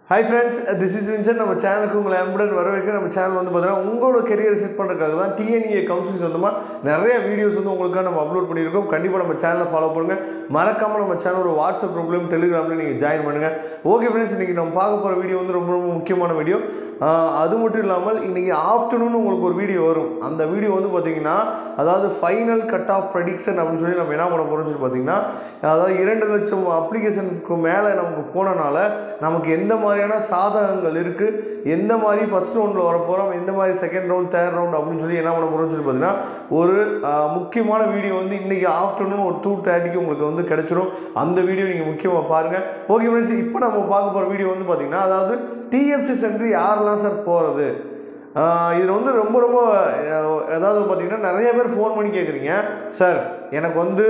hi friends this is Vinson நம்ம சேனலுக்கு உங்களை அன்புடன் வரவேற்க நம்ம சேனல் வந்து பார்த்தீங்கன்னா உங்களோட கெரியர் செட் பண்ணுறதுக்காக தான் டிஎன்இஏ கவுன்சிலிங் சொந்தமாக நிறைய வீடியோஸ் வந்து உங்களுக்காக நம்ம அப்லோட் பண்ணியிருக்கோம் கண்டிப்பாக நம்ம சேனலை ஃபாலோ பண்ணுங்கள் மறக்காமல் நம்ம சேனலோட வாட்ஸ்அப் குரூப்லையும் டெலிகிராம்லையும் நீங்கள் ஜாயின் பண்ணுங்கள் ஓகே ஃப்ரெண்ட்ஸ் இன்றைக்கி நம்ம பார்க்க போகிற வீடியோ வந்து ரொம்ப ரொம்ப முக்கியமான வீடியோ அது மட்டும் இல்லாமல் இன்றைக்கி ஆஃப்டர்நூன் உங்களுக்கு ஒரு வீடியோ வரும் அந்த வீடியோ வந்து பார்த்தீங்கன்னா அதாவது ஃபைனல் கட் ஆஃப் ப்ரெடிக்ஷன் அப்படின்னு சொல்லி நம்ம என்ன பண்ண போகிறோம்னு சொல்லி பார்த்தீங்கன்னா அதாவது இரண்டு லட்சம் அப்ளிகேஷனுக்கு மேலே நமக்கு போனனால நமக்கு எந்த மாதிரியான சாதகங்கள் இருக்குது எந்த மாதிரி ஃபர்ஸ்ட் ரவுண்டில் வர போகிறோம் எந்த மாதிரி செகண்ட் ரவுண்ட் தேர்ட் ரவுண்ட் அப்படின்னு சொல்லி என்ன பண்ண போகிறோம்னு சொல்லி பார்த்தீங்கன்னா ஒரு ஆஹ், முக்கியமான வீடியோ வந்து இன்றைக்கி ஆஃப்டர்நூன் ஒரு டூ தேர்ட்டிக்கு உங்களுக்கு வந்து கிடைச்சிரும் அந்த வீடியோ நீங்கள் முக்கியமாக பாருங்கள் ஓகே ஃப்ரெண்ட்ஸ் இப்போ நம்ம பார்க்க போகிற வீடியோ வந்து பார்த்தீங்கன்னா அதாவது டிஎஃப்சி சென்டர் யாரெல்லாம் சார் போகிறது இதில் வந்து ரொம்ப ரொம்ப அஹ், அதாவது பார்த்தீங்கன்னா நிறைய பேர் ஃபோன் பண்ணி கேட்குறீங்க சார் எனக்கு வந்து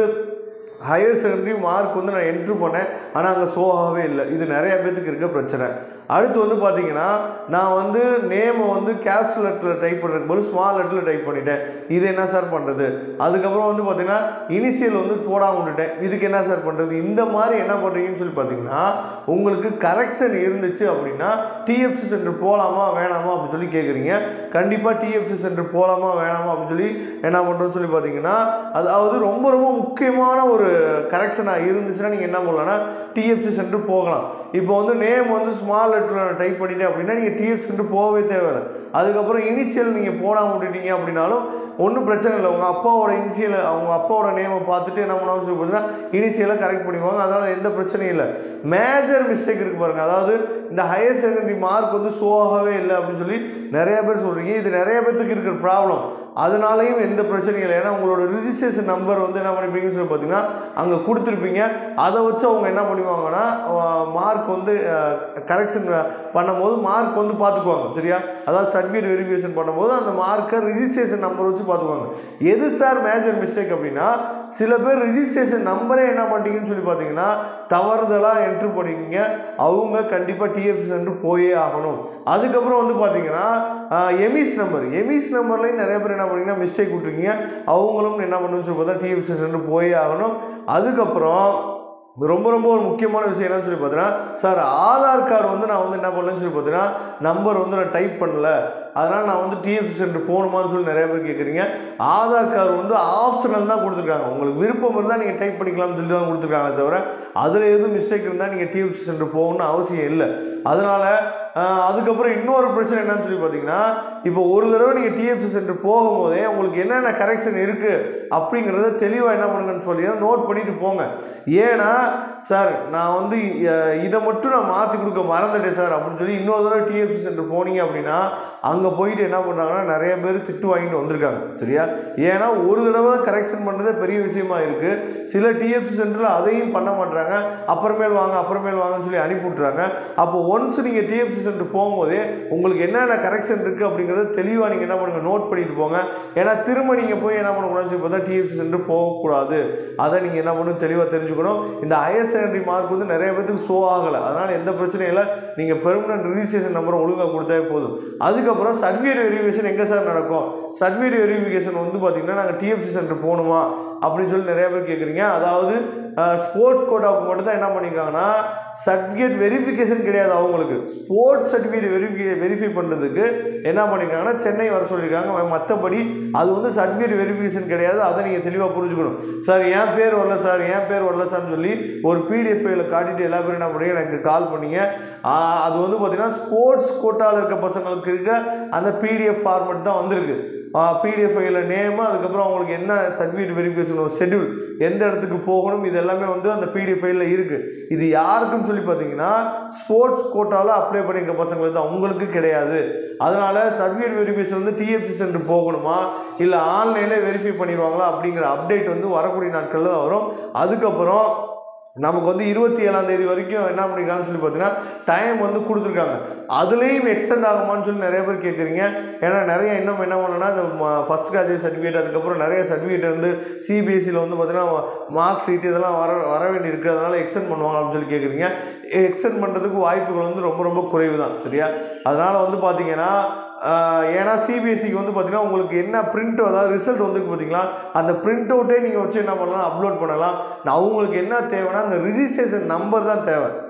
ஹையர் செகண்டரி மார்க் வந்து நான் என்ட்ரு பண்ணேன் ஆனால் அங்கே ஷோ ஆகவே இல்லை இது நிறைய பேர்த்துக்கு இருக்க பிரச்சனை அடுத்து வந்து பார்த்தீங்கன்னா நான் வந்து நேமை வந்து கேப்சூல் லெட்டரில் டைப் பண்ணுறதுக்கு போது ஸ்மால் லெட்டரில் டைப் பண்ணிட்டேன் இது என்ன சார் பண்ணுறது அதுக்கப்புறம் வந்து பார்த்தீங்கன்னா இனிஷியல் வந்து போடாம விட்டுட்டேன் இதுக்கு என்ன சார் பண்ணுறது இந்த மாதிரி என்ன பண்ணுறீங்கன்னு சொல்லி பார்த்தீங்கன்னா உங்களுக்கு கரெக்ஷன் இருந்துச்சு அப்படின்னா டிஎஃப்சி சென்டர் போகலாமா வேணாமா அப்படின்னு சொல்லி கேட்குறீங்க கண்டிப்பாக டிஎஃப்சி சென்டர் போகலாமா வேணாமா அப்படின்னு சொல்லி என்ன பண்ணுறோன்னு சொல்லி பார்த்தீங்கன்னா அதாவது ரொம்ப ரொம்ப முக்கியமான ஒரு கரெக்ஷனாக இருந்துச்சுன்னா நீங்கள் என்ன பண்ணலாம்னா டிஎஃப்சி சென்டர் போகலாம் இப்போ வந்து நேம் வந்து ஸ்மால் லெட்டரில் டைப் பண்ணிட்டேன் அப்படின்னா நீங்கள் டிஎஃப் சென்டர் போகவே தேவையில்லை அதுக்கப்புறம் இனிஷியல் நீங்கள் போடாமல் விட்டுட்டீங்க அப்படின்னாலும் ஒன்றும் பிரச்சனை இல்லை உங்கள் அப்பாவோட இனிஷியல் அவங்க அப்பாவோட நேமை பார்த்துட்டு என்ன பண்ணுவாங்க சொல்லி பார்த்தீங்கன்னா இனிஷியலாக கரெக்ட் பண்ணிக்குவாங்க அதனால் எந்த பிரச்சனையும் இல்லை மேஜர் மிஸ்டேக் இருக்குது பாருங்கள் அதாவது இந்த ஹையர் செகண்டரி மார்க் வந்து ஷோ ஆகவே இல்லை அப்படின்னு சொல்லி நிறைய பேர் சொல்கிறீங்க இது நிறைய பேர்த்துக்கு இருக்கிற ப்ராப்ளம் அதனாலையும் எந்த பிரச்சனையும் இல்லை ஏன்னா உங்களோட ரிஜிஸ்ட்ரேஷன் நம்பர் வந்து என்ன பண்ணிப்பீங்கன்னு சொல்லி பார்த்தீங்கன்னா அங்கே கொடுத்துருப்பீங்க அதை வச்சு அவங்க என்ன பண்ணுவாங்கன்னா மார்க் வந்து கரெக்ஷன் பண்ணும்போது மார்க் வந்து பார்த்துக்குவாங்க சரியா அதாவது சர்டிஃபிகேட் வெரிஃபிகேஷன் பண்ணும்போது அந்த மார்க்கை ரிஜிஸ்ட்ரேஷன் நம்பர் வச்சு பார்த்துக்குவாங்க எது சார் மேஜர் மிஸ்டேக் அப்படின்னா சில பேர் ரிஜிஸ்ட்ரேஷன் நம்பரே என்ன பண்ணிட்டீங்கன்னு சொல்லி பார்த்தீங்கன்னா தவறுதலாக என்ட்ரு பண்ணிக்கிங்க அவங்க கண்டிப்பாக டிஎஃப்சி சென்டர் போயே ஆகணும் அதுக்கப்புறம் வந்து பார்த்தீங்கன்னா எமிஸ் நம்பர் எமிஸ் நம்பர்லேயும் நிறைய பேர் என்ன பண்ணீங்கன்னா மிஸ்டேக் விட்ருக்கீங்க அவங்களும் என்ன பண்ணணும்னு சொல்லி பார்த்தா டிஎஃப்சி சென்டர் போயே ஆகணும் அதுக்கப்புறம் ரொம்ப ரொம்ப ஒரு முக்கியமான விஷயம் என்னன்னு சொல்லி பார்த்தீங்கன்னா சார் ஆதார் கார்டு வந்து நான் வந்து என்ன பண்ணலன்னு சொல்லி பார்த்தீங்கன்னா நம்பர் வந்து நான் டைப் பண்ணல அதனால் நான் வந்து டிஎஃப்சி சென்டர் போகணுமான்னு சொல்லி நிறைய பேர் கேட்குறீங்க ஆதார் கார்டு வந்து ஆப்ஷனல் தான் கொடுத்துருக்காங்க உங்களுக்கு விருப்பம் இருந்தால் நீங்கள் டைப் பண்ணிக்கலாம்னு சொல்லி தான் கொடுத்துருக்காங்க தவிர அதில் எதுவும் மிஸ்டேக் இருந்தால் நீங்கள் டிஎஃப்சி சென்டர் போகணும்னு அவசியம் இல்லை அதனால் அதுக்கப்புறம் இன்னொரு பிரச்சனை என்னன்னு சொல்லி பார்த்தீங்கன்னா இப்போ ஒரு தடவை நீங்கள் டிஎஃப்சி சென்டர் போகும்போதே உங்களுக்கு என்னென்ன கரெக்ஷன் இருக்குது அப்படிங்கிறத தெளிவாக என்ன பண்ணுங்கன்னு சொல்லி நோட் பண்ணிட்டு போங்க ஏன்னா சார் நான் வந்து அஹ், இதை மட்டும் நான் மாற்றி கொடுக்க மறந்துட்டேன் சார் அப்படின்னு சொல்லி இன்னொரு தடவை டிஎஃப்சி சென்டர் போனீங்க அப்படின்னா அங்கே போயிட்டு என்ன பண்ணுறாங்கன்னா நிறைய பேர் திட்டு வாங்கிட்டு வந்திருக்காங்க சரியா ஏன்னா ஒரு தடவை கரெக்ஷன் பண்ணுறதே பெரிய விஷயமா இருக்குது சில டிஎஃப்சி சென்டரில் அதையும் பண்ண மாட்டாங்க அப்புறமேல் வாங்க அப்புறமேல் வாங்கன்னு சொல்லி அனுப்பி விட்றாங்க அப்போ ஒன்ஸ் நீங்கள் டிஎஃப்சி சென்டர் போகும்போதே உங்களுக்கு என்னென்ன கரெக்ஷன் இருக்குது அப்படிங்கிறத தெளிவாக நீங்கள் என்ன பண்ணுங்க நோட் பண்ணிட்டு போங்க ஏன்னா திரும்ப நீங்கள் போய் என்ன பண்ணக்கூடாதுன்னு சொல்லி பார்த்தா டிஎஃப்சி சென்டர் போகக்கூடாது அதை நீங்கள் என்ன பண்ணணும் தெளிவாக தெரிஞ்சுக்கணும் இந்த ஹையர் செகண்டரி மார்க் வந்து நிறைய பேத்துக்கு ஷோ ஆகலை அதனால் எந்த பிரச்சனையும் இல்லை நீங்கள் பெர்மனன்ட் ரிஜிஸ்ட்ரேஷன் நம்பரை ஒழுங்காக கொடுத்தாவே போதும் அதுக்கப்புறம் சர்டிஃபிகேட் வெரிஃபிகேஷன் எங்கே சார் நடக்கும் சர்டிஃபிகேட் வெரிஃபிகேஷன் வந்து பார்த்தீங்கன்னா நாங்கள் டிஎஃப்சி சென்டர் போகணுமா அப்படின்னு சொல்லி நிறைய பேர் கேட்குறீங்க அதாவது ஸ்போர்ட்ஸ் கோட்டாவுக்கு மட்டும் தான் என்ன பண்ணியிருக்காங்கன்னா சர்டிஃபிகேட் வெரிஃபிகேஷன் கிடையாது அவங்களுக்கு ஸ்போர்ட்ஸ் சர்டிஃபிகேட் வெரிஃபி வெரிஃபை பண்ணுறதுக்கு என்ன பண்ணியிருக்காங்கன்னா சென்னை வர சொல்லியிருக்காங்க மற்றபடி அது வந்து சர்டிஃபிகேட் வெரிஃபிகேஷன் கிடையாது அதை நீங்கள் தெளிவாக புரிஞ்சுக்கணும் சார் என் பேர் வரல சார் என் பேர் வரல சார்னு சொல்லி ஒரு பிடிஎஃப் ஃபைல காட்டிட்டு எல்லா பேரும் என்ன பண்ணீங்க எனக்கு கால் பண்ணீங்க ஆஹ் அது வந்து பார்த்தீங்கன்னா ஸ்போர்ட்ஸ் கோட்டாவில் இருக்க பசங்களுக்கு இருக்க அந்த பிடிஎஃப் ஃபார்மெட் தான் வந்திருக்கு பிடிஎஃப் ஃபைல நேமு அதுக்கப்புறம் அவங்களுக்கு என்ன சர்டிஃபிகேட் வெரிஃபிகேஷன் ஷெட்யூல் எந்த இடத்துக்கு போகணும் இது எல்லாமே வந்து அந்த பிடிஎஃப் ஃபைலில் இருக்குது இது யாருக்குன்னு சொல்லி பார்த்தீங்கன்னா ஸ்போர்ட்ஸ் கோட்டாவில் அப்ளை பண்ணியிருக்க பசங்களுக்கு தான் உங்களுக்கு கிடையாது அதனால் சர்டிஃபிகேட் வெரிஃபிகேஷன் வந்து டிஎஃப்சி சென்டர் போகணுமா இல்லை ஆன்லைனில் வெரிஃபை பண்ணிடுவாங்களா அப்படிங்கிற அப்டேட் வந்து வரக்கூடிய நாட்களில் தான் வரும் அதுக்கப்புறம் நமக்கு வந்து இருபத்தி ஏழாம் தேதி வரைக்கும் என்ன பண்ணிருக்காங்கன்னு சொல்லி பார்த்தீங்கன்னா டைம் வந்து கொடுத்துருக்காங்க அதுலேயும் எக்ஸ்டெண்ட் ஆகுமான்னு சொல்லி நிறைய பேர் கேட்குறீங்க ஏன்னா நிறைய இன்னும் என்ன பண்ணணும்னா இந்த ஃபஸ்ட் கிராஜுவேட் சர்டிஃபிகேட் அதுக்கப்புறம் நிறைய சர்டிஃபிகேட் வந்து சிபிஎஸ்சியில் வந்து பார்த்தீங்கன்னா மார்க் ஷீட் இதெல்லாம் வர வர வேண்டி இருக்குது அதனால் எக்ஸ்டெண்ட் பண்ணுவாங்க அப்படின்னு சொல்லி கேட்குறீங்க எக்ஸ்டெண்ட் பண்ணுறதுக்கு வாய்ப்புகள் வந்து ரொம்ப ரொம்ப குறைவு தான் சரியா அதனால் வந்து பார்த்தீங்கன்னா ஆஹ் ஏன்னா சிபிஎஸ்சிக்கு வந்து பார்த்தீங்கன்னா உங்களுக்கு என்ன பிரிண்ட் அதாவது ரிசல்ட் வந்துருக்கு பார்த்தீங்களா அந்த பிரிண்ட் அவுட்டே நீங்கள் வச்சு என்ன பண்ணலாம் அப்லோட் பண்ணலாம் நான் அவங்களுக்கு என்ன தேவைன்னா அந்த ரிஜிஸ்ட்ரேஷன் நம்பர் தான் தேவை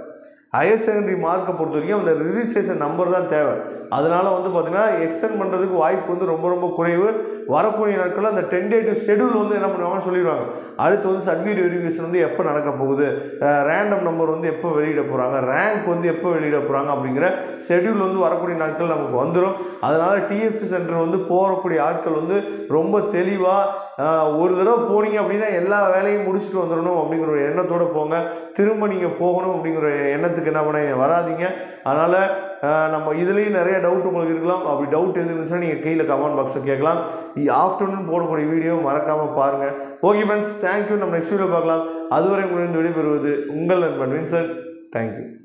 ஹையர் செகண்டரி மார்க்கை பொறுத்த வரைக்கும் அந்த ரிஜிஸ்ட்ரேஷன் நம்பர் தான் தேவை அதனால வந்து பார்த்தீங்கன்னா எக்ஸ்டெண்ட் பண்ணுறதுக்கு வாய்ப்பு வந்து ரொம்ப ரொம்ப குறைவு வரக்கூடிய நாட்களில் அந்த டென்டேட்டிவ் ஷெடியூல் வந்து என்ன பண்ணுவாங்கன்னு சொல்லிடுவாங்க அடுத்து வந்து சர்டிஃபிகேட் வெரிஃபிகேஷன் வந்து எப்போ நடக்க போகுது ரேண்டம் நம்பர் வந்து எப்போ வெளியிட போகிறாங்க ரேங்க் வந்து எப்போ வெளியிட போகிறாங்க அப்படிங்கிற ஷெடியூல் வந்து வரக்கூடிய நாட்கள் நமக்கு வந்துடும் அதனால் டிஎஃப்சி சென்டர் வந்து போகக்கூடிய ஆட்கள் வந்து ரொம்ப தெளிவாக ஒரு தடவை போனீங்க அப்படின்னா எல்லா வேலையும் முடிச்சுட்டு வந்துடணும் அப்படிங்கிற ஒரு எண்ணத்தோடு போங்க திரும்ப நீங்கள் போகணும் அப்படிங்கிற எண்ணத்துக்கு என்ன பண்ண வராதீங்க அதனால் நம்ம இதுலேயும் நிறைய டவுட் உங்களுக்கு இருக்கலாம் அப்படி டவுட் எது இருந்துச்சுன்னா நீங்கள் கீழே கமெண்ட் பாக்ஸில் கேட்கலாம் ஆஃப்டர்நூன் போடக்கூடிய வீடியோ மறக்காமல் பாருங்கள் ஓகே ஃப்ரெண்ட்ஸ் தேங்க்யூ நம்ம நெக்ஸ்ட் வீடியோ பார்க்கலாம் அதுவரை உங்களுக்கு விடைபெறுவது உங்கள் நண்பன் வின்சன் தேங்க்யூ